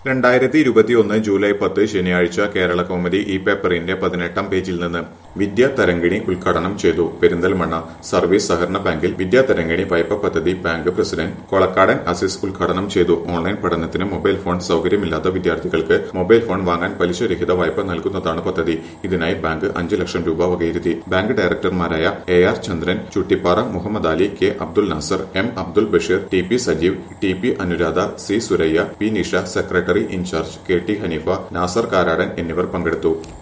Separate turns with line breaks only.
രണ്ടായിരത്തി ഇരുപത്തിയൊന്ന് ജൂലൈ പത്ത് ശനിയാഴ്ച കേരള കൗമുദി ഈ പേപ്പറിന്റെ പതിനെട്ടാം പേജിൽ നിന്ന് വിദ്യാ തരംഗിണി ഉദ്ഘാടനം ചെയ്തു പെരിന്തൽമണ്ണ സർവീസ് സഹകരണ ബാങ്കിൽ വിദ്യാ തരംഗിണി വായ്പ പദ്ധതി ബാങ്ക് പ്രസിഡന്റ് കൊളക്കാടൻ അസീസ് ഉദ്ഘാടനം ചെയ്തു ഓൺലൈൻ പഠനത്തിന് മൊബൈൽ ഫോൺ സൗകര്യമില്ലാത്ത വിദ്യാർത്ഥികൾക്ക് മൊബൈൽ ഫോൺ വാങ്ങാൻ പലിശരഹിത വായ്പ നൽകുന്നതാണ് പദ്ധതി ഇതിനായി ബാങ്ക് അഞ്ച് ലക്ഷം രൂപ വകയിരുത്തി ബാങ്ക് ഡയറക്ടർമാരായ A R Chandran Chuttippara Muhammad Ali K Abdul Nasar M Abdul Basheer T P Sajeev T P Anuradha C Suraiya P Nisha secretary in charge K T Haneefa Nasar Karadan എന്നിവർ പങ്കെടുത്തു